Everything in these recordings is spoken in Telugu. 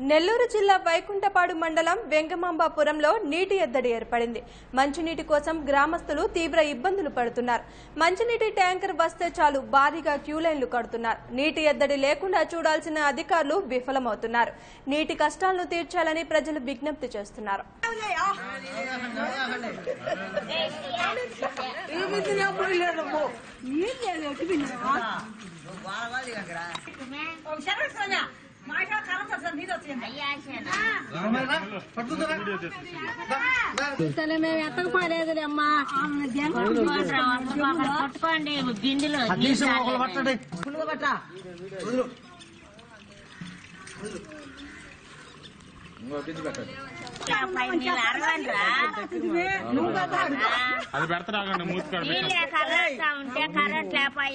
నెల్లూరు జిల్లా వైకుంఠపాడు మండలం వెంగమాంబాపురంలో నీటి ఎద్దడి ఏర్పడింది మంచినీటి కోసం గ్రామస్తులు తీవ్ర ఇబ్బందులు పడుతున్నారు మంచినీటి ట్యాంకర్ వస్తే చాలు భారీగా క్యూలైన్లు కడుతున్నారు నీటి ఎద్దడి లేకుండా చూడాల్సిన అధికారులు విఫలమవుతున్నారు నీటి కష్టాలను తీర్చాలని ప్రజలు విజ్ఞప్తి చేస్తున్నారు అసలు మేము ఎత్తకపోలేదు అమ్మా పట్టుకోండి బిందులు అది పెడతారాగండి మూతి కాడ పెట్టు. నీళ్ళే కర్రస్తా ఉంటే కరెంట్ లేపాయి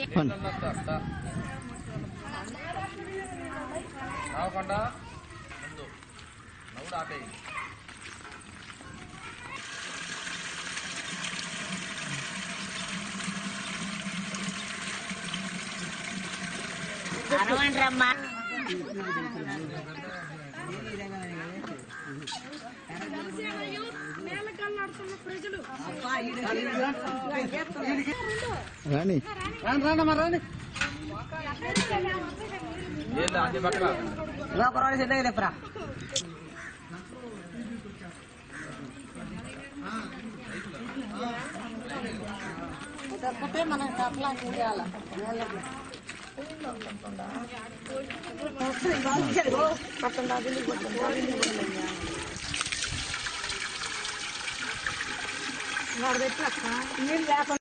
అరవండి రమ్మా రాని